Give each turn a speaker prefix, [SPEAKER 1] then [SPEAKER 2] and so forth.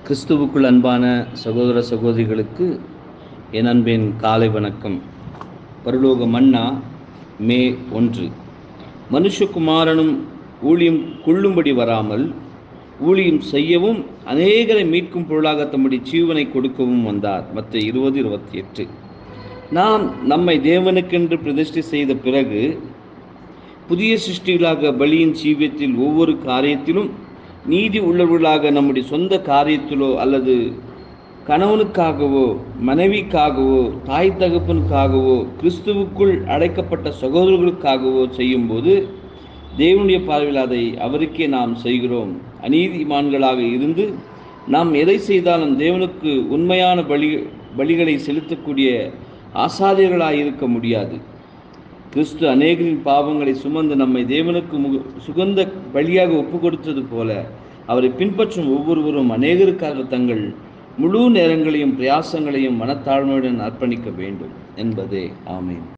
[SPEAKER 1] கிறிஸ்துவுக்குள் அன்பான சகோதர சகோதரிகளுக்கு என் அன்பின் காலை வணக்கம் பரலோக மன்னா மே ஒன்று மனுஷகுமாரனும் ஊழியம் கொள்ளும்படி வராமல் ஊழியம் செய்யவும் அநேகரை மீட்கும் பொருளாக தம்முடைய ஜீவனை கொடுக்கவும் வந்தார் மற்ற இருபது இருபத்தி எட்டு நாம் நம்மை தேவனுக்கென்று பிரதிஷ்டை செய்த பிறகு புதிய சிருஷ்டிகளாக பலியின் ஜீவியத்தில் ஒவ்வொரு காரியத்திலும் நீதி உள்ளவர்களாக நம்முடைய சொந்த காரியத்திலோ அல்லது கணவனுக்காகவோ மனைவிக்காகவோ தாய் தகப்பனுக்காகவோ கிறிஸ்துவுக்குள் அடைக்கப்பட்ட சகோதரர்களுக்காகவோ செய்யும்போது தேவனுடைய பார்வையில் அதை அவருக்கே நாம் செய்கிறோம் அநீதிமான்களாக இருந்து நாம் எதை செய்தாலும் தேவனுக்கு உண்மையான பலி பலிகளை செலுத்தக்கூடிய ஆசாரியர்களாக இருக்க முடியாது கிறிஸ்து அநேகரின் பாவங்களை சுமந்து நம்மை தேவனுக்கு முக சுகந்த பலியாக ஒப்பு கொடுத்தது போல அவரை பின்பற்றும் ஒவ்வொருவரும் அநேகருக்காக தங்கள் முழு நேரங்களையும் பிரயாசங்களையும் மனத்தாழ்மையுடன் அர்ப்பணிக்க வேண்டும் என்பதே ஆமேன்